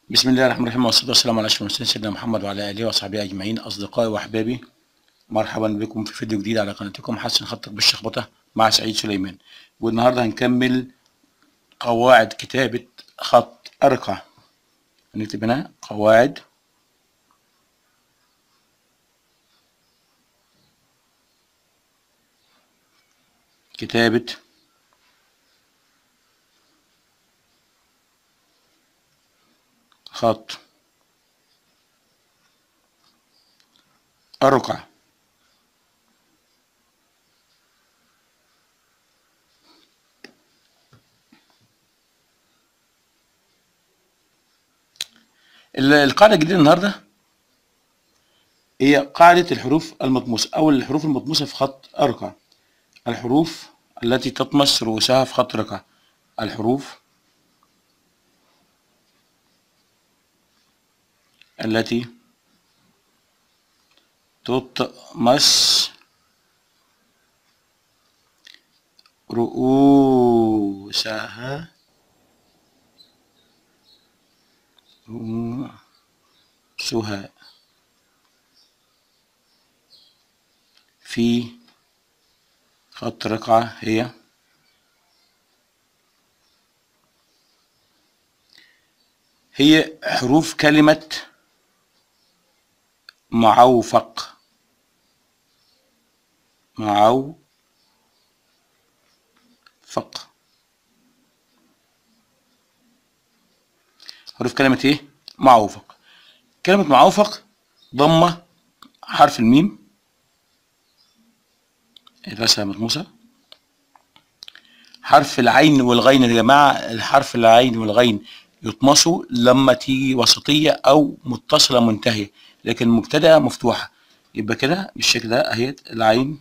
بسم الله الرحمن الرحيم والصلاة والسلام على أشرف المرسلين سيدنا محمد وعلى آله وصحبه أجمعين أصدقائي وأحبابي مرحبا بكم في فيديو جديد على قناتكم حسن خطك بالشخبطة مع سعيد سليمان والنهاردة هنكمل قواعد كتابة خط أرقع نكتب هنا قواعد كتابة خط الرقعة ال- القاعدة الجديدة النهاردة هي قاعدة الحروف المطموسة أو الحروف المطموسة في خط الرقعة الحروف التي تطمس رؤوسها في خط الرقعة الحروف التي تطمس رؤوسها رؤوسها في خط رقعة هي هي حروف كلمة معوفق معوفق حروف كلمة ايه؟ معوفق كلمة معوفق ضمة حرف الميم رسمة مطموسة حرف العين والغين يا جماعة الحرف العين والغين يطمسوا لما تيجي وسطية أو متصلة منتهية لكن مبتدأة مفتوحة يبقى كده بالشكل ده أهي العين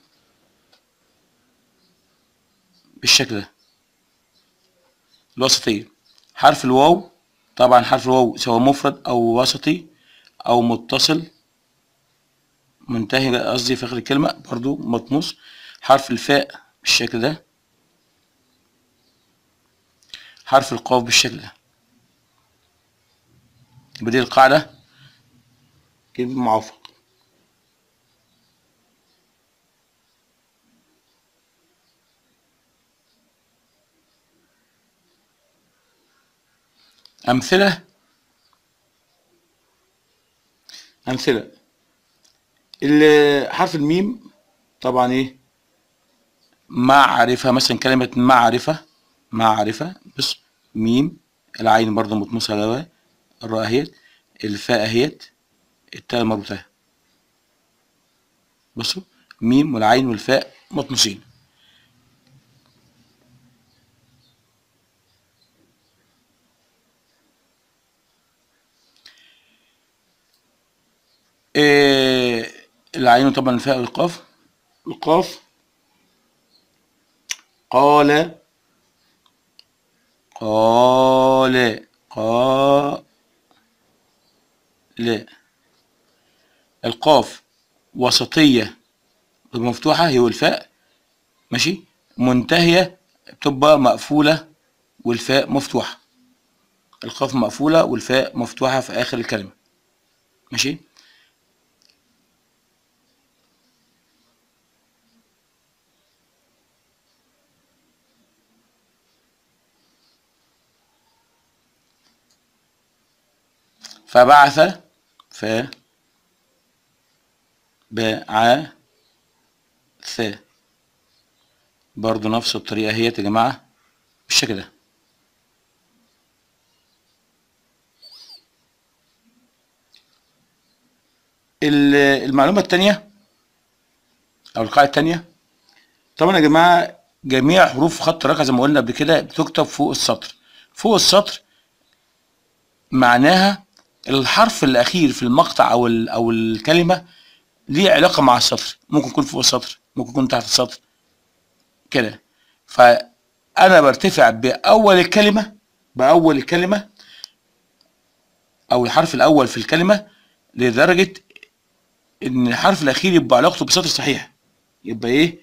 بالشكل ده الوسطية حرف الواو طبعا حرف الواو سواء مفرد أو وسطي أو متصل منتهي قصدي في آخر الكلمة برضو مطموس حرف الفاء بالشكل ده حرف القاف بالشكل ده يبقى دي القاعدة كلمة معوفق أمثلة أمثلة ال- حرف الميم طبعا إيه معرفة مثلا كلمة معرفة معرفة بص ميم العين برضه مطموسة على الواو الراء اهيت الفاء اهيت التاء المربوطة بصوا ميم والعين والفاء مطموسين إيه العين طبعا الفاء والقاف القاف قال قال قال لا القاف وسطية مفتوحة هي والفاء ماشي منتهية بتبقى مقفولة والفاء مفتوحة القاف مقفولة والفاء مفتوحة في آخر الكلمة ماشي فبعث ف بعث برضو نفس الطريقة هي يا جماعة بالشكل ده ال- المعلومة التانية أو القاعدة التانية طبعا يا جماعة جميع حروف خط الرقعة زي ما قلنا قبل كده بتكتب فوق السطر فوق السطر معناها الحرف الأخير في المقطع أو ال- أو الكلمة ليه علاقة مع السطر ممكن يكون فوق السطر ممكن يكون تحت السطر كده فأنا برتفع بأول الكلمة بأول الكلمة أو الحرف الأول في الكلمة لدرجة إن الحرف الأخير يبقى علاقته بالسطر صحيح يبقى إيه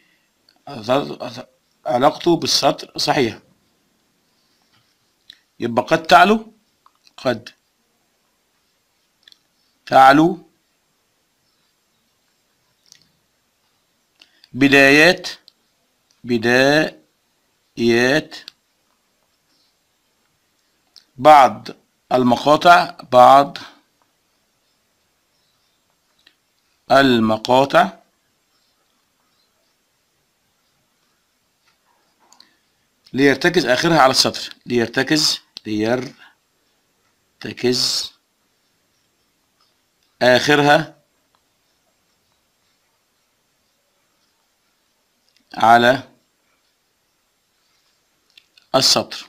علاقته بالسطر صحيح يبقى قد تعلو قد تعلو بدايات بدايات بعض المقاطع بعض المقاطع ليرتكز آخرها على السطر ليرتكز ليرتكز آخرها على السطر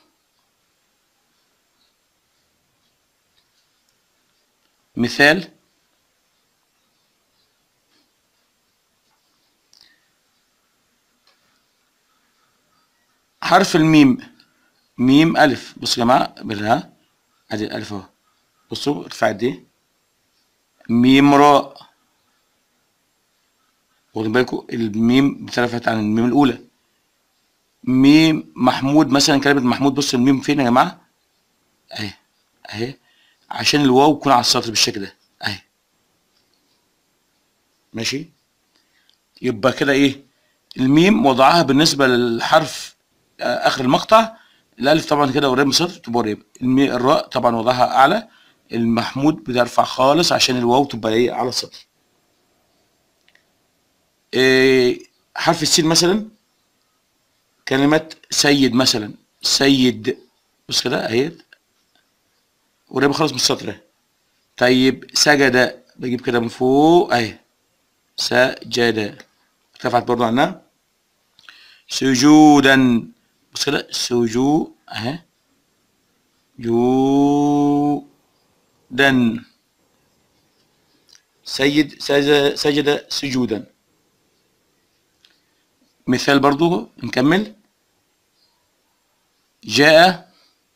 مثال حرف الميم ميم ألف بصوا يا جماعة بالها أدي الألف أهو بصوا ارتفاع دي ميم راء واخدين بالكم الميم اختلفت عن الميم الأولى ميم محمود مثلا كلمة محمود بصوا الميم فين يا جماعة أهي أهي عشان الواو تكون على السطر بالشكل ده أهي ماشي يبقى كده إيه الميم وضعها بالنسبة للحرف آه، آخر المقطع الألف طبعا كده قريب من السطر تبقى قريبة المي- الراء طبعا وضعها أعلى المحمود بترفع خالص عشان الواو تبقى إيه على السطر إيه حرف السين مثلا كلمة سيد مثلا سيد بص كده اهي قريبة خالص من السطر اهي. طيب سجد بجيب كده من فوق اهي سجد ارتفعت برضو عنها سجودا بص كده سجو اهي جودا سيد سجد, سجد سجودا مثال برضو نكمل جاء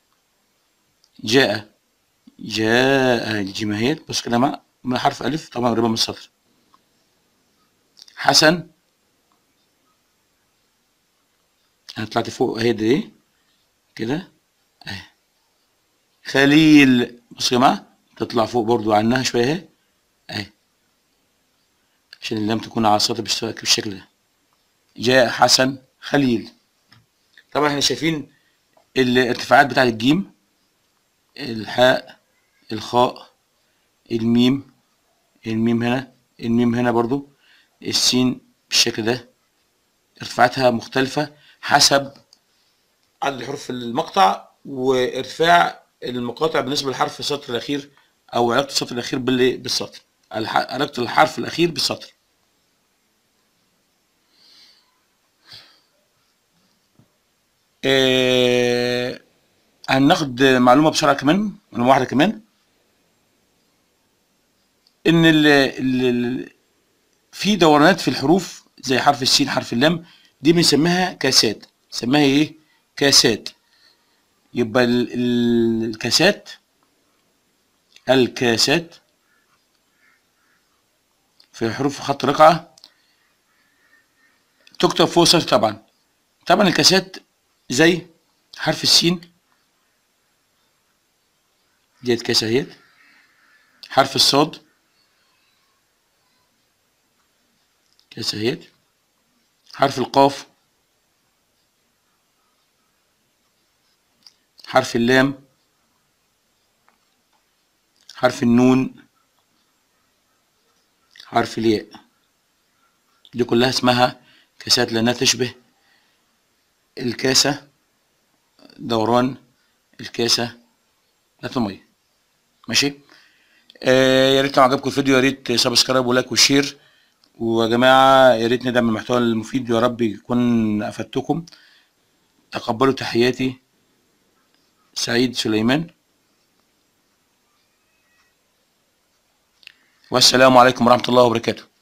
جاء جاء الجيم اهيت بص كده مع مع حرف ألف طبعا قريبة من السطر حسن أنا طلعت فوق أهي دي كده أهي خليل بص يا جماعة تطلع فوق برضو عنها شوية أهي أهي عشان اللام تكون على السطر بالش- بالشكل ده جاء حسن خليل طبعا احنا شايفين الارتفاعات بتاعت الجيم الحاء الخاء الميم الميم هنا الميم هنا برضو السين بالشكل ده ارتفاعاتها مختلفة حسب عدد حروف المقطع وارتفاع المقاطع بالنسبة للحرف السطر الأخير أو علاقة السطر الأخير بال- بالسطر الح- علاقة الحرف الأخير بالسطر آه، هناخد معلومة بسرعة كمان معلومة واحدة كمان إن ال ال في دورانات في الحروف زي حرف السين حرف اللام دي بنسميها كاسات نسميها إيه؟ كاسات يبقى ال- ال- الكاسات الكاسات في حروف خط رقعة تكتب فوق سطر طبعا طبعا الكاسات زي حرف السين ديت كاسة اهيت حرف الصاد كاسة اهيت حرف القاف حرف اللام حرف النون حرف الياء دي كلها اسمها كاسات لأنها تشبه الكاسة دوران الكاسة بتاعت المية ماشي آه يا ريت لو عجبكم الفيديو يا ريت سبسكرايب ولايك وشير ويا جماعة يا ريت ندعم المحتوى المفيد يا رب يكون أفدتكم تقبلوا تحياتي سعيد سليمان والسلام عليكم ورحمة الله وبركاته